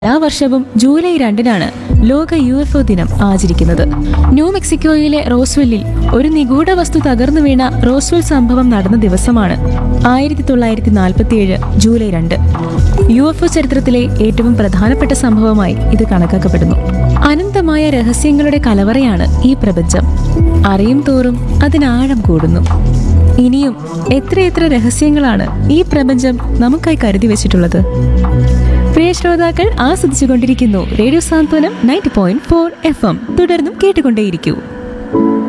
എല്ലാ വർഷവും ജൂലൈ രണ്ടിനാണ് ലോക യു എഫ് ഒ ദിനം ആചരിക്കുന്നത് ന്യൂ മെക്സിക്കോയിലെ റോസ്വെല്ലിൽ ഒരു നിഗൂഢ വസ്തു തകർന്നു വീണ റോസ്വെൽ സംഭവം നടന്ന ദിവസമാണ് ആയിരത്തി തൊള്ളായിരത്തി നാൽപ്പത്തിയേഴ് ജൂലൈ രണ്ട് യു എഫ് ഒ ചരിത്രത്തിലെ ഏറ്റവും പ്രധാനപ്പെട്ട സംഭവമായി ഇത് കണക്കാക്കപ്പെടുന്നു അനന്തമായ രഹസ്യങ്ങളുടെ കലവറയാണ് ഈ പ്രപഞ്ചം അറിയും തോറും അതിനാഴം കൂടുന്നു ഇനിയും എത്രയെത്ര രഹസ്യങ്ങളാണ് ഈ പ്രപഞ്ചം നമുക്കായി കരുതി വെച്ചിട്ടുള്ളത് പ്രിയ ശ്രോതാക്കൾ ആസ്വദിച്ചുകൊണ്ടിരിക്കുന്നു radio Santhwanam ninety point four F M തുടർന്നും കേട്ടുകൊണ്ടേയിരിക്കൂ